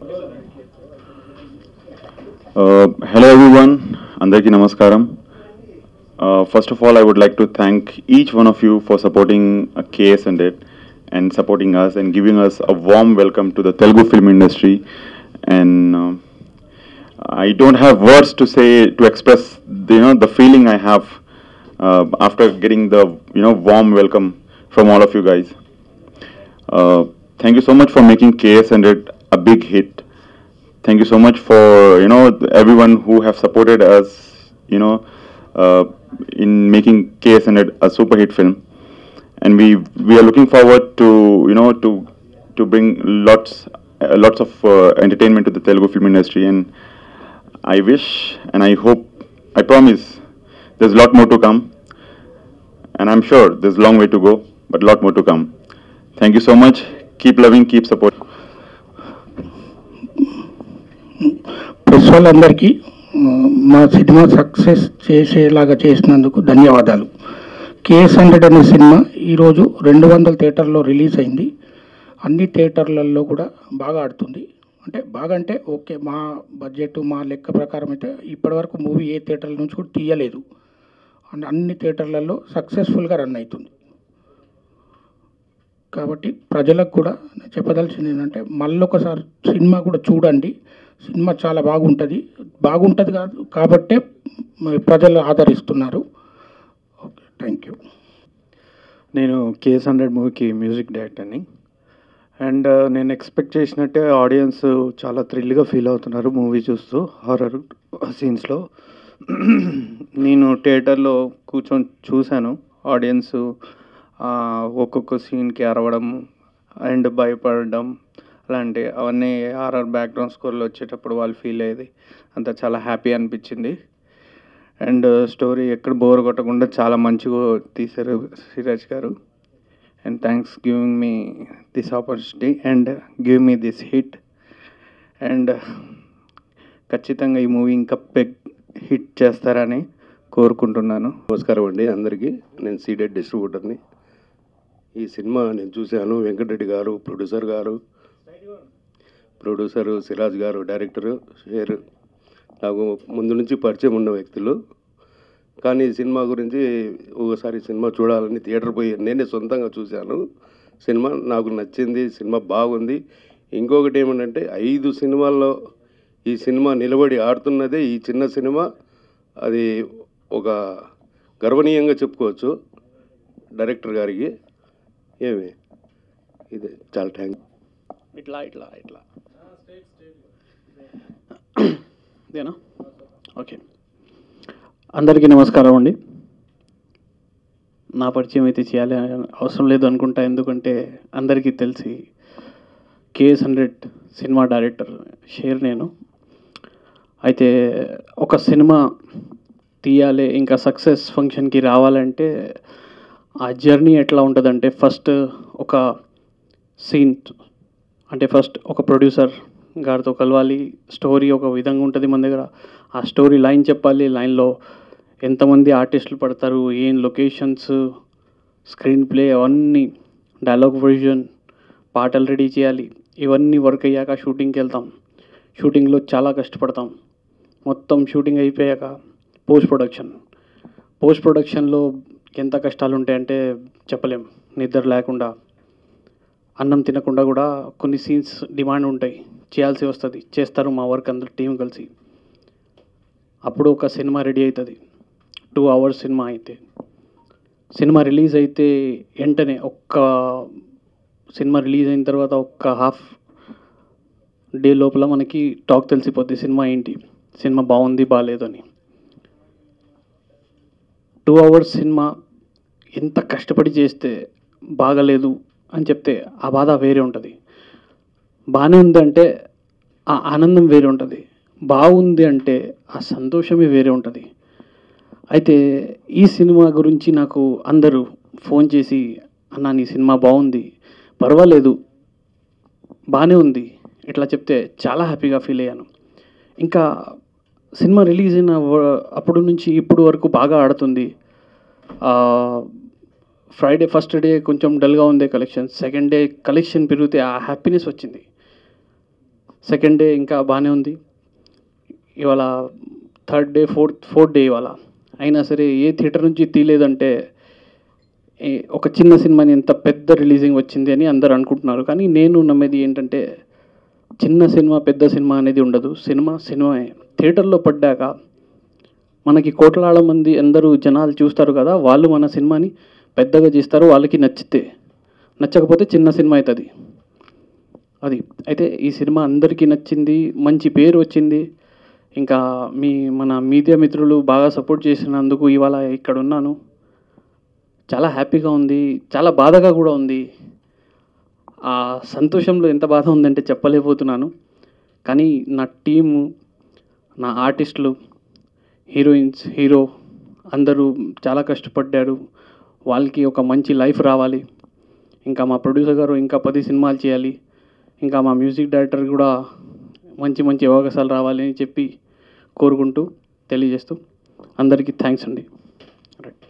Uh, hello everyone, అందరికీ నమస్కారం first of all I would like to thank each one of you for supporting KS and it and supporting us and giving us a warm welcome to the Telugu film industry and uh, I don't have words to say to express the, you know the feeling I have uh, after getting the you know warm welcome from all of you guys. Uh, thank you so much for making KS and it a big hit. Thank you so much for you know everyone who have supported us you know uh, in making KS and it a super hit film. And we we are looking forward to you know to to bring lots uh, lots of uh, entertainment to the Telugu film industry and I wish and I hope, I promise, there's a lot more to come. And I'm sure there's a long way to go, but a lot more to come. Thank you so much. Keep loving, keep supporting. Press వాళ్ళందరికీ ఆ, మా cinema success చేసేలాగా చేసినందుకు ధన్యవాదాలు KS hundred అనే cinema ఈరోజు రెండు వందల థియేటర్లో రిలీజ్ అయింది అన్ని థియేటర్లలో కూడా బాగా ఆడుతుంది అంటే బాగా అంటే ఓకే మా బడ్జెట్ మా లెక్క ప్రకారం అయితే ఇప్పటివరకు మూవీ ఏ థియేటర్ల నుంచి కూడా తీయలేదు అండ్ అన్ని థియేటర్లలో సక్సెస్ఫుల్గా రన్ అవుతుంది కాబట్టి ప్రజలకు కూడా నేను చెప్పదలసింది ఏంటంటే మళ్ళొకసారి సినిమా కూడా చూడండి సినిమా చాలా బాగుంటుంది బాగుంటుంది కాదు కాబట్టే మ- ప్రజలు ఆదరిస్తున్నారు ఓకే థ్యాంక్ యూ నేను కేఎస్ హండ్రెడ్ మూవీకి మ్యూజిక్ డైరెక్టర్ని అండ్ నేను ఎక్స్పెక్ట్ చేసినట్టే ఆడియన్స్ చాలా థ్రిల్గా ఫీల్ అవుతున్నారు మూవీ చూస్తూ హారర్ సీన్స్లో నేను థియేటర్లో కూర్చొని చూశాను ఆడియన్స్ ఒక్కొక్క సీన్కి అరవడం అండ్ భయపడడం అలాంటి అవన్నీ హారర్ బ్యాక్గ్రౌండ్ స్కోర్లో వచ్చేటప్పుడు వాళ్ళు ఫీల్ అయ్యేది అంతా చాలా హ్యాపీ అనిపించింది అండ్ స్టోరీ ఎక్కడ బోర్ కొట్టకుండా చాలా మంచిగా తీశారు Siraj garu and thanks giving me this opportunity and give me this hit and ఖచ్చితంగా ఈ మూవీ ఇంకా పెగ్ హిట్ చేస్తారని కోరుకుంటున్నాను నమస్కారం అండి అందరికీ నేను సీడెడ్ డిస్ట్రిబ్యూటర్ని ఈ సినిమా నేను చూశాను వెంకటరెడ్డి గారు ప్రొడ్యూసర్ గారు ప్రొడ్యూసరు సిరాజ్ గారు డైరెక్టరు షేర్ నాకు ముందు నుంచి పరిచయం ఉన్న వ్యక్తులు కానీ ఈ సినిమా గురించి ఒకసారి సినిమా చూడాలని థియేటర్ పోయి నేనే సొంతంగా చూశాను సినిమా నాకు నచ్చింది సినిమా బాగుంది ఇంకొకటి ఏమంటే ఐదు సినిమాల్లో ఈ సినిమా నిలబడి ఆడుతున్నదే ఈ చిన్న సినిమా అది ఒక గర్వనీయంగా చెప్పుకోవచ్చు డైరెక్టర్ గారికి ఏమి ఇది చాలా థ్యాంక్ ఇట్లా ఇట్లా ఇట్లా ఇదేనా ఓకే అందరికీ నమస్కారం అండి నా పరిచయం అయితే చేయాలి అని అవసరం లేదు అనుకుంటా ఎందుకంటే అందరికీ తెలిసి కేఎస్ హండ్రెడ్ సినిమా డైరెక్టర్ షేర్ నేను అయితే ఒక సినిమా తీయాలి ఇంకా సక్సెస్ ఫంక్షన్కి రావాలంటే ఆ జర్నీ ఎట్లా ఉంటుందంటే ఫస్ట్ ఒక సీన్ అంటే ఫస్ట్ ఒక ప్రొడ్యూసర్ గారితో కలవాలి స్టోరీ ఒక విధంగా ఉంటుంది మన దగ్గర ఆ స్టోరీ లైన్ చెప్పాలి లైన్లో ఎంతమంది ఆర్టిస్టులు పడతారు ఏం లొకేషన్స్ స్క్రీన్ ప్లే అవన్నీ డైలాగ్ వర్జన్ పాటలు రెడీ చేయాలి ఇవన్నీ వర్క్ అయ్యాక షూటింగ్కి వెళ్తాం షూటింగ్లో చాలా కష్టపడతాం మొత్తం షూటింగ్ అయిపోయాక పోస్ట్ ప్రొడక్షన్ పోస్ట్ ప్రొడక్షన్లో ఎంత కష్టాలు ఉంటాయంటే చెప్పలేం నిద్ర లేకుండా అన్నం తినకుండా కూడా కొన్ని సీన్స్ డిమాండ్ ఉంటాయి చేయాల్సి వస్తుంది చేస్తారు మా వర్క్ అందరు టీం కలిసి అప్పుడు ఒక సినిమా రెడీ అవుతుంది టూ అవర్స్ సినిమా అయితే సినిమా రిలీజ్ అయితే వెంటనే ఒక్క సినిమా రిలీజ్ అయిన తర్వాత ఒక్క హాఫ్ డే లోపల మనకి టాక్ తెలిసిపోద్ది సినిమా ఏంటి సినిమా బాగుంది బాగాలేదు అని టూ అవర్స్ సినిమా ఎంత కష్టపడి చేస్తే బాగలేదు అని చెప్తే ఆ బాధ వేరే ఉంటుంది బాగానే ఉందంటే ఆ ఆనందం వేరే ఉంటుంది బాగుంది అంటే ఆ సంతోషమే వేరే ఉంటుంది అయితే ఈ సినిమా గురించి నాకు అందరూ ఫోన్ చేసి అన్న నీ సినిమా బాగుంది పర్వాలేదు బాగానే ఉంది ఇట్లా చెప్తే చాలా హ్యాపీగా ఫీల్ అయ్యాను ఇంకా సినిమా రిలీజ్ అయిన వ- అప్పుడు నుంచి ఇప్పుడు వరకు బాగా ఆడుతుంది ఆ, ఫ్రైడే ఫస్ట్ డే కొంచెం డల్గా ఉండే కలెక్షన్ సెకండ్ డే కలెక్షన్ పెరిగితే ఆ హ్యాపీనెస్ వచ్చింది సెకండ్ డే ఇంకా బాగానే ఉంది ఇవాళ third day fourth fourth day ఇవాళ అయినా సరే ఏ థియేటర్ నుంచి తీయలేదంటే ఏ- ఒక చిన్న సినిమాని ఎంత పెద్ద రిలీజింగ్ వచ్చింది అని అందరు అనుకుంటున్నారు కానీ నేను నమ్మేది ఏంటంటే చిన్న సినిమా పెద్ద సినిమా అనేది ఉండదు సినిమా సినిమాయే థియేటర్లో పడ్డాక మనకి కోట్లాల మంది అందరూ జనాలు చూస్తారు కదా వాళ్ళు మన సినిమాని పెద్దగా చేస్తారు వాళ్ళకి నచ్చితే నచ్చకపోతే చిన్న సినిమా అవుతుంది అది అయితే ఈ సినిమా అందరికీ నచ్చింది మంచి పేరు వచ్చింది ఇంకా మీ మన మీడియా మిత్రులు బాగా సపోర్ట్ చేసినందుకు ఇవాళ ఇక్కడ ఉన్నాను చాలా హ్యాపీగా ఉంది చాలా బాధగా కూడా ఉంది ఆ సంతోషంలో ఎంత బాధ ఉందంటే చెప్పలేకపోతున్నాను కానీ నా టీము నా ఆర్టిస్టులు హీరోయిన్స్ హీరో అందరూ చాలా కష్టపడ్డారు వాళ్ళకి ఒక మంచి లైఫ్ రావాలి ఇంకా మా ప్రొడ్యూసర్ గారు ఇంకా పది సినిమాలు చేయాలి ఇంకా మా మ్యూజిక్ డైరెక్టర్ కూడా మంచి మంచి అవకాశాలు రావాలి అని చెప్పి కోరుకుంటూ తెలియజేస్తూ అందరికీ థ్యాంక్స్ అండి రైట్